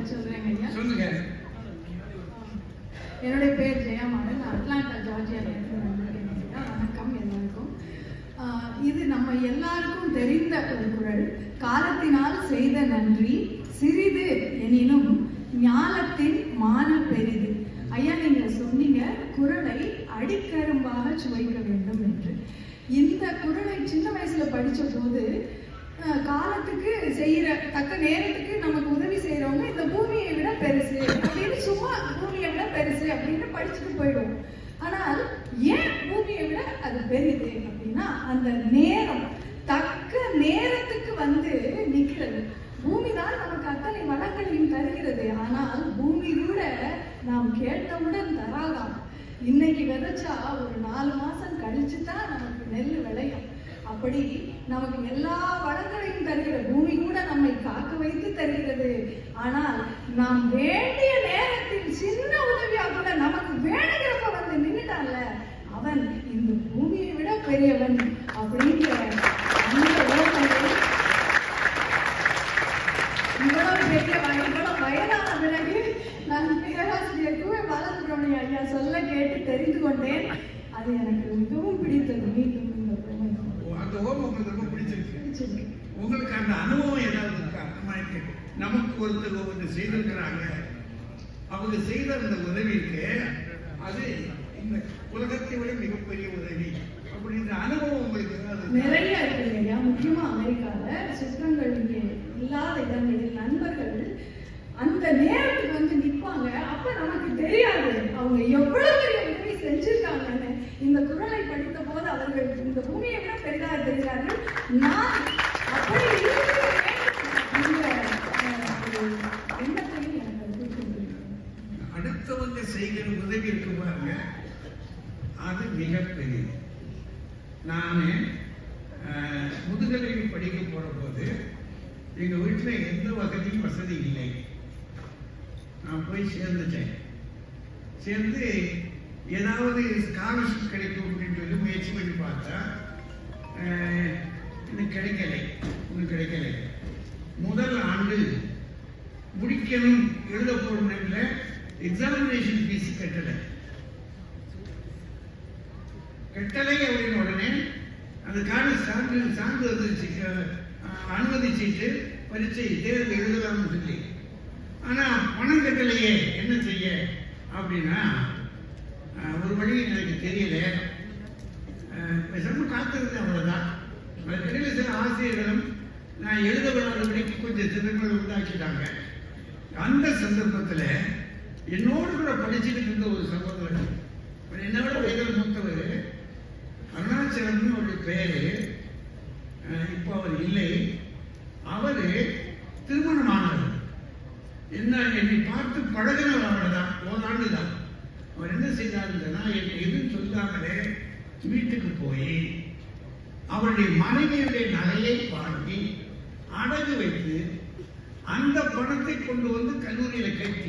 சொல்றேங்க ஐயா சொல்லுங்க என்னுடைய பேர் ஜெயமாறன் நான் அட்லாண்டா ஜார்ஜியால இருந்து வந்திருக்கேன் ஐயா. வணக்கம் எல்லாருக்கும் ஆஹ் இது நம்ம எல்லாருக்கும் தெரிந்த ஒரு குரல் காலத்தினால் செய்த நன்றி சிறிது எனினும் ஞானத்தின் மான பெரிது ஐயா நீங்க சொன்னீங்க குரலை அடிக்கரும்பாக சுவைக்க வேண்டும் என்று இந்த குரலை சின்ன வயசுல படிச்ச போது அஹ், காலத்துக்கு செய்யற தக்க நேரத்துக்கு நமக்கு உதவி செய்யறவங்க இந்த பூமியை விட பெருசு அப்படின்னு சும்மா பூமியை விட பெருசு அப்படின்னு படிச்சுட்டு போயிடுவோம் ஆனால் ஏன் பூமியை விட அது பெரிது அப்படின்னா அந்த நேரம் தக்க நேரத்துக்கு வந்து நிக்கிறது பூமி தான் நமக்கு அத்தனை வளங்களையும் தருகிறது ஆனால் பூமி கூட நாம் கேட்டவுடன் தராதாம் இன்னைக்கு விதைச்சா ஒரு நாலு மாசம் கழிச்சு தான் நமக்கு நெல் விளையும் அப்படி நமக்கு எல்லா வளங்களையும் தருகிற பூமி கூட நம்மை காக்க வைத்து தருகிறது ஆனால் நாம் வேண்டிய நேரத்தில் சின்ன உதவியா கூட நமக்கு வேணுங்கிறப்ப வந்து நின்னுட்டான்ல அவன் இந்த பூமியை விட பெரியவன் அப்படிங்கிற அந்த ஓட்டங்களை இவ்வளவு பெரிய வய- இவ்வளவு வயதான பிறகு நான் பேராசிரியர் குவே பாலசுப்ரமணிய ஐயா சொல்ல கேட்டு தெரிந்து கொண்டேன் அது எனக்கு மிகவும் பிடித்தது மீண்டும் இந்த பெருமை ஓ, அந்த ஓம் உங்களுக்கு ரொம்ப பிடிச்சிருக்கு பிடிச்சிருக்கு உங்களுக்கு அந்த அனுபவம் ஏதாவது இருக்கா அம்மா, எனக்கு நமக்கு ஒருத்தர் ஒன்று செய்திருக்கிறாங்க அவங்க செய்த அந்த உதவிக்கு அது இந்த உலகத்தை விட மிகப்பெரிய உதவி அப்படின்ற அனுபவம் உங்களுக்கு ஏதாவது இருக்கா? நிறைய இருக்கு ஐயா முக்கியமா அமெரிக்கால சுற்றங்கள் இங்கே இல்லாத இடங்களில் நண்பர்கள் அந்த நேரத்துக்கு வந்து நிப்பாங்க அப்ப நமக்கு தெரியாது அவங்க எவ்வளவு பெரிய உதவி செஞ்சிருக்காங்கன்னு இந்த குரலை படித்த போது அவர்கள் இந்த பூமியை விட பெரிதாக தெரிகிறார்கள் நான் அப்படி இருக்க வேண்டும் என்ற அஹ், ஒரு எண்ணத்தையும் எனக்கு அது கொடுத்திருக்கிறது. அடுத்தவங்க செய்கிற உதவி இருக்கு பாருங்க அது மிகப்பெரியது நான் முதுகலையில் படிக்க போற போது எங்க வீட்டுல எந்த வசதியும் வசதி இல்லை நான் போய் சேர்ந்துட்டேன் சேர்ந்து ஏதாவது ஸ்காலர்ஷிப் கிடைக்கும் அப்படின்னு சொல்லி முயற்சி பண்ணி பார்த்தா அஹ், எனக்கு கிடைக்கலை ஒன்றும் கிடைக்கலை முதல் ஆண்டு முடிக்கணும் எழுத போடணும்ல எக்ஸாமினேஷன் ஃபீஸ் கட்டலை கட்டளை அப்படின்னு உடனே அதுக்கான சான்று சான்று வந்துருச்சு அஹ், அனுமதி சீட்டு பரீட்சை தேர்வு எழுதலாம்னு சொல்லி ஆனா பணம் கட்டலையே என்ன செய்ய அப்படின்னா அஹ், ஒரு வழி எனக்கு தெரியல அஹ், பேசாம காத்திருந்தேன் அவ்வளவுதான் அதுக்கிடையில் சில ஆசிரியர்களும் நான் எழுத விடாதபடிக்கு கொஞ்சம் சிறப்புகள் உண்டாக்கிட்டாங்க அந்த சந்தர்ப்பத்துல என்னோடு கூட படிச்சுட்டு இருந்த ஒரு சகோதரர் அவர் என்னை விட வயதில் மூத்தவர் அருணாச்சலம்னு அவருடைய பேரு அஹ், இப்போ அவர் இல்லை அவரு திருமணமானவர் என்ன என்னை பார்த்து பழகினவர் அவர் தான் ஓராண்டு தான் அவர் என்ன செய்தாருன்னா என்னை எதுவும் சொல்லாமலே வீட்டுக்கு போய் அவருடைய மனைவியுடைய நகையை வாங்கி அடகு வைத்து அந்த பணத்தை கொண்டு வந்து கல்லூரியில கட்டி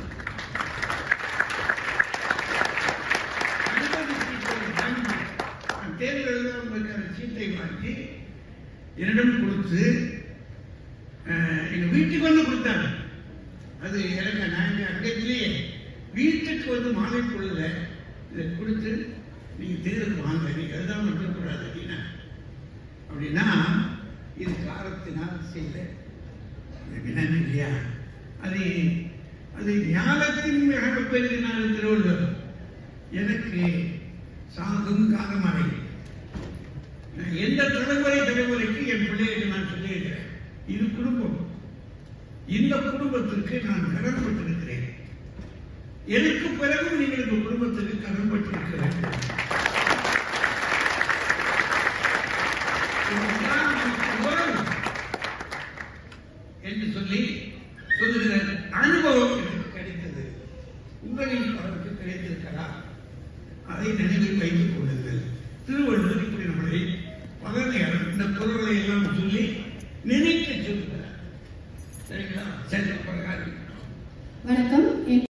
அனுமதி சீட்டை வாங்கி நான் தேர்வு எழுதாமல் சீட்டை வாங்கி என்னிடம் கொடுத்து அஹ், எங்க வீட்டுக்கு வந்து கொடுத்தாங்க அது எனக்கு நாங்க அங்கே இல்லையே வீட்டுக்கு வந்து மாலை பொழுத இதை கொடுத்து நீங்க தேர்தல் வாங்க நீங்க எழுதாம இருக்கக்கூடாது அப்படின்னா அப்படின்னா இது காலத்தினால் செய்த வினன் இல்லையா அது அது ஞானத்தின் மிக பெருகினார் திருவள்ளுவர் எனக்கு சாகும் காலமறை எந்த தலைமுறை தலைமுறைக்கு என் பிள்ளைகளுக்கு நான் சொல்லியிருக்கிறேன் இது குடும்பம் இந்த குடும்பத்திற்கு நான் கடன்பட்டிருக்கிறேன் எனக்கு பிறகும் நீங்கள் இந்த குடும்பத்துக்கு கடன்பட்டிருக்க வேண்டும் இதுதான் நமக்கு உறவு என்று சொல்லி சொல்லுகிற அனுபவம் எனக்கு கிடைத்தது உங்களில் அவருக்கு கிடைத்திருக்கிறா அதை நினைவில் வைத்துக் கொள்ளுங்கள் திருவள்ளுவர் இப்படி நம்மளை